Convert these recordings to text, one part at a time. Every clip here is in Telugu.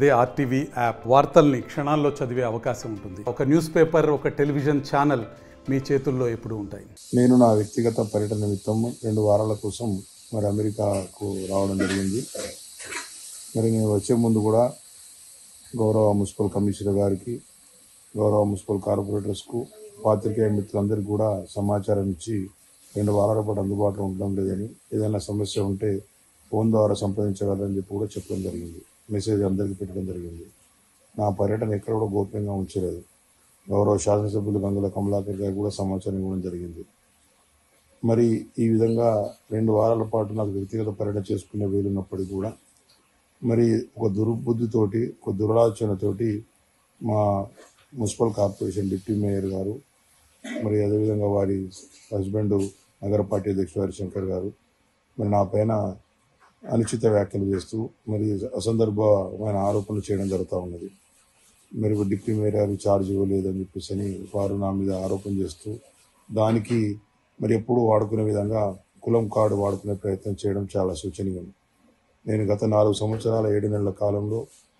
అదే ఆర్టీవీ యాప్ వార్తల్ని క్షణాల్లో చదివే అవకాశం ఉంటుంది ఒక న్యూస్ పేపర్ ఒక టెలివిజన్ ఛానల్ మీ చేతుల్లో ఎప్పుడూ ఉంటాయి నేను నా వ్యక్తిగత పర్యటన నిమిత్తం రెండు వారాల కోసం మరి అమెరికాకు రావడం జరిగింది మరి నేను వచ్చే ముందు కూడా గౌరవ మున్సిపల్ కమిషనర్ గారికి గౌరవ మున్సిపల్ కార్పొరేటర్స్కు పాత్రికేయ మిత్రులందరికీ కూడా సమాచారం ఇచ్చి రెండు వారాల పాటు అందుబాటులో ఉండడం లేదని ఏదైనా సమస్య ఉంటే ఫోన్ ద్వారా సంప్రదించగలరని చెప్పి కూడా చెప్పడం జరిగింది మెసేజ్ అందరికీ పెట్టడం జరిగింది నా పర్యటన ఎక్కడ కూడా గోప్యంగా ఉంచలేదు గౌరవ శాసనసభ్యులు గంగుల కమలాకర్ గారికి కూడా సమాచారం ఇవ్వడం జరిగింది మరి ఈ విధంగా రెండు వారాల పాటు నాకు వ్యక్తిగత పర్యటన చేసుకునే వీలున్నప్పటికీ కూడా మరి ఒక దుర్బుద్ధితోటి ఒక దురాలోచనతోటి మా మున్సిపల్ కార్పొరేషన్ డిప్యూటీ మేయర్ గారు మరి అదేవిధంగా వారి హస్బెండ్ నగర పార్టీ అధ్యక్షుడు హరిశంకర్ గారు మరి నా పైన అనుచిత వ్యాఖ్యలు చేస్తూ మరి అసందర్భమైన ఆరోపణలు చేయడం జరుగుతూ ఉన్నది మరి డిప్యూటీ మేయర్ గారు ఛార్జ్ ఇవ్వలేదని చెప్పేసి అని వారు నా మీద ఆరోపణ చేస్తూ దానికి మరి ఎప్పుడూ వాడుకునే విధంగా కులం కార్డు వాడుకునే ప్రయత్నం చేయడం చాలా శోచనీయం నేను గత నాలుగు సంవత్సరాల ఏడు నెలల కాలంలో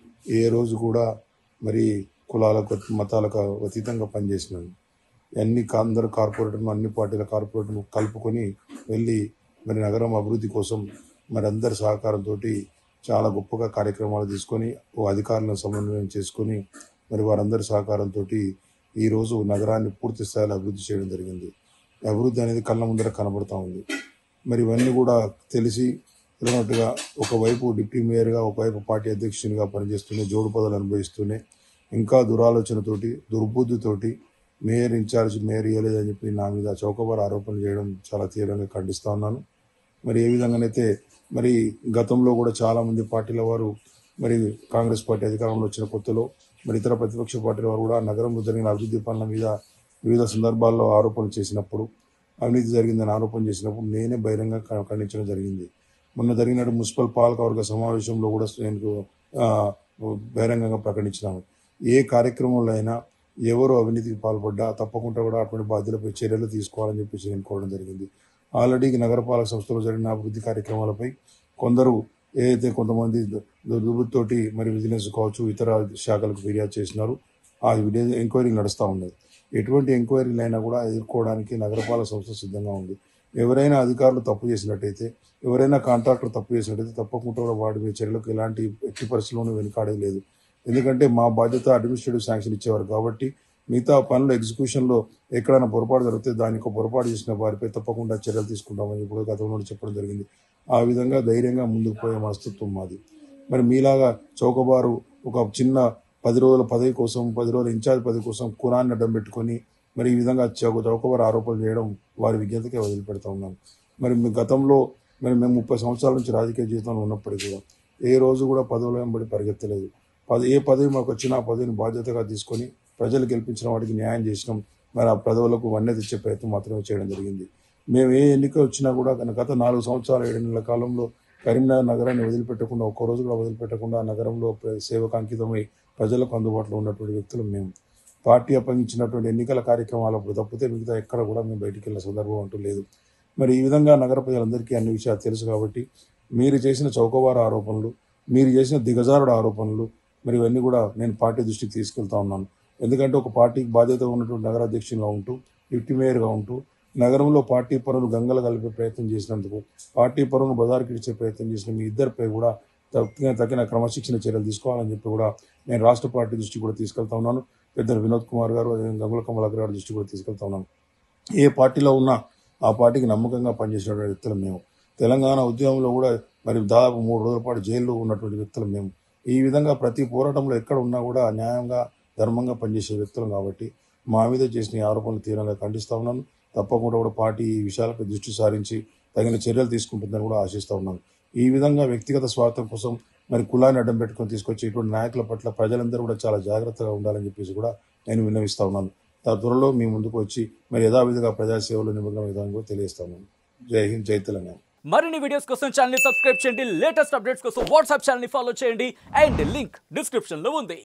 ఏ రోజు కూడా మరి కులాలకు మతాలకు అతీతంగా పనిచేసినాను అన్ని కా- అందరు కార్పొరేటర్లు అన్ని పార్టీల కార్పొరేటర్లు కలుపుకొని వెళ్ళి మరి నగరం అభివృద్ధి కోసం మరి అందరి సహకారంతో చాలా గొప్పగా కార్యక్రమాలు తీసుకొని ఓ అధికారులను సమన్వయం చేసుకొని మరి వారందరి సహకారంతో ఈరోజు నగరాన్ని పూర్తి స్థాయిలో అభివృద్ధి చేయడం జరిగింది అభివృద్ధి అనేది కళ్ళ ముందర కనబడుతూ ఉంది మరి ఇవన్నీ కూడా తెలిసి తెలియనట్టుగా ఒకవైపు డిప్యూటీ మేయర్గా ఒకవైపు పార్టీ అధ్యక్షునిగా పనిచేస్తూనే జోడు పదవులు అనుభవిస్తూనే ఇంకా దురాలోచనతోటి దుర్బుద్ధితోటి మేయర్ ఇన్ఛార్జ్ మేయర్ ఇవ్వలేదని చెప్పి నా మీద చౌకబారు ఆరోపణలు చేయడం చాలా తీవ్రంగా ఖండిస్తా ఉన్నాను మరి ఏ విధంగానైతే మరి గతంలో కూడా చాలా మంది పార్టీల వారు మరి కాంగ్రెస్ పార్టీ అధికారంలో వచ్చిన కొత్తలో మరి ఇతర ప్రతిపక్ష పార్టీల వారు కూడా నగరంలో జరిగిన అభివృద్ధి పనుల మీద వివిధ సందర్భాల్లో ఆరోపణలు చేసినప్పుడు అవినీతి జరిగిందని ఆరోపణ చేసినప్పుడు నేనే బహిరంగ ఖ- ఖండించడం జరిగింది మొన్న జరిగిన మున్సిపల్ పాలకవర్గ సమావేశంలో కూడా నేను ఆ, బహిరంగంగా ప్రకటించినాను ఏ కార్యక్రమంలో అయినా ఎవరు అవినీతికి పాల్పడ్డా తప్పకుండా కూడా అటువంటి బాధ్యులపై చర్యలు తీసుకోవాలని చెప్పేసి నేను కోరడం జరిగింది ఆల్రెడీ నగరపాలక సంస్థలో జరిగిన అభివృద్ధి కార్యక్రమాలపై కొందరు ఏదైతే కొంతమంది దు- దుర్బుద్ధితోటి మరి విజిలెన్స్ కావచ్చు ఇతర శాఖలకు ఫిర్యాదు చేసినారు ఆ విడే ఎంక్వైరీ నడుస్తూ ఉన్నది ఎటువంటి ఎంక్వైరీలు అయినా కూడా ఎదుర్కోవడానికి నగరపాలక సంస్థ సిద్ధంగా ఉంది ఎవరైనా అధికారులు తప్పు చేసినట్టయితే ఎవరైనా కాంట్రాక్టర్ తప్పు చేసినట్టయితే తప్పకుండా కూడా వాడి మీద చర్యలకు ఎలాంటి ఎట్టి పరిస్థితుల్లోనూ వెనుకాడేది లేదు ఎందుకంటే మా బాధ్యత అడ్మినిస్ట్రేటివ్ శాంక్షన్ ఇచ్చేవారు కాబట్టి మిగతా పనుల ఎగ్జిక్యూషన్లో ఎక్కడైనా పొరపాటు జరిగితే దానికి ఒక పొరపాటు చేసిన వారిపై తప్పకుండా చర్యలు తీసుకుంటామని ఇప్పుడు గతంలో చెప్పడం జరిగింది ఆ విధంగా ధైర్యంగా ముందుకు పోయే మనస్తత్వం మాది మరి మీలాగా చౌకబారు ఒక చిన్న పది రోజుల పదవి కోసం పది రోజుల ఇన్ఛార్జ్ పదవి కోసం కురాన్ని అడ్డం పెట్టుకొని మరి ఈ విధంగా చౌక చౌకబారు ఆరోపణలు చేయడం వారి విజ్ఞతకే వదిలిపెడతా ఉన్నాను మరి మీ గతంలో మరి మేము ముప్పై సంవత్సరాల నుంచి రాజకీయ జీవితంలో ఉన్నప్పటికీ కూడా ఏ రోజు కూడా పదవుల వెంబడి పరిగెత్తలేదు పది ఏ పదవి మాకు వచ్చినా ఆ పదవిని బాధ్యతగా తీసుకొని ప్రజలు గెలిపించిన వాటికి న్యాయం చేసినాం మరి ఆ పదవులకు వన్నె తెచ్చే ప్రయత్నం మాత్రమే చేయడం జరిగింది మేము ఏ ఎన్నిక వచ్చినా కూడా గత- గత నాలుగు సంవత్సరాల ఏడు నెలల కాలంలో కరీంనగర్ నగరాన్ని వదిలిపెట్టకుండా ఒక్క రోజు కూడా వదిలిపెట్టకుండా ఆ నగరంలో ప్ర- సేవకు అంకితమై ప్రజలకు అందుబాటులో ఉన్నటువంటి వ్యక్తులు మేము పార్టీ అప్పగించినటువంటి ఎన్నికల కార్యక్రమాలప్పుడు తప్పితే మిగతా ఎక్కడ కూడా మేము బయటికి వెళ్ళిన సందర్భం అంటూ లేదు మరి ఈ విధంగా నగర ప్రజలందరికీ అన్ని విషయాలు తెలుసు కాబట్టి మీరు చేసిన చౌకబారు ఆరోపణలు మీరు చేసిన దిగజారుడు ఆరోపణలు మరి ఇవన్నీ కూడా నేను పార్టీ దృష్టికి తీసుకెళ్తా ఉన్నాను ఎందుకంటే ఒక పార్టీకి బాధ్యత ఉన్నటువంటి నగర అధ్యక్షునిగా ఉంటూ డిప్యూటీ మేయర్గా ఉంటూ నగరంలో పార్టీ పనులు గంగలు కలిపే ప్రయత్నం చేసినందుకు పార్టీ పనులను బజారుకి ఇచ్చే ప్రయత్నం చేసిన మీ ఇద్దరిపై కూడా తగిన తగిన క్రమశిక్షణ చర్యలు తీసుకోవాలని చెప్పి కూడా నేను రాష్ట్ర పార్టీ దృష్టికి కూడా తీసుకెళ్తా ఉన్నాను పెద్దలు వినోద్ కుమార్ గారు అదేవిధంగా గంగుల కమలాకర్ గారి దృష్టికి కూడా తీసుకెళ్తా ఉన్నాను ఏ పార్టీలో ఉన్నా ఆ పార్టీకి నమ్మకంగా పనిచేసినటువంటి వ్యక్తులు మేము తెలంగాణ ఉద్యమంలో కూడా మరి దాదాపు మూడు రోజుల పాటు జైల్లో ఉన్నటువంటి వ్యక్తులు మేము ఈ విధంగా ప్రతి పోరాటంలో ఎక్కడ ఉన్నా కూడా న్యాయంగా ధర్మంగా పనిచేసే వ్యక్తులం కాబట్టి మా మీద చేసిన ఈ ఆరోపణలు తీవ్రంగా ఖండిస్తా ఉన్నాను తప్పకుండా కూడా పార్టీ ఈ విషయాలపై దృష్టి సారించి తగిన చర్యలు తీసుకుంటుందని కూడా ఆశిస్తా ఉన్నాను ఈ విధంగా వ్యక్తిగత స్వార్థం కోసం మరి కులాన్ని అడ్డం పెట్టుకొని తీసుకొచ్చే ఇటువంటి నాయకుల పట్ల ప్రజలందరూ కూడా చాలా జాగ్రత్తగా ఉండాలని చెప్పేసి కూడా నేను విన్నవిస్తా ఉన్నాను తా త్వరలో మీ ముందుకు వచ్చి మరి యథావిధిగా ప్రజాసేవలో నిమగ్నం విధానం కూడా తెలియస్తాను జై హింద్ జై తెలంగాణ మరిన్ని వీడియోస్ కోసం ఛానల్ ని సబ్స్క్రైబ్ చేయండి లేటెస్ట్ అప్డేట్స్ కోసం వాట్సాప్ ఛానల్ ని ఫాలో చేయండి అండ్ లింక్ డిస్క్రిప్షన్ లో ఉంది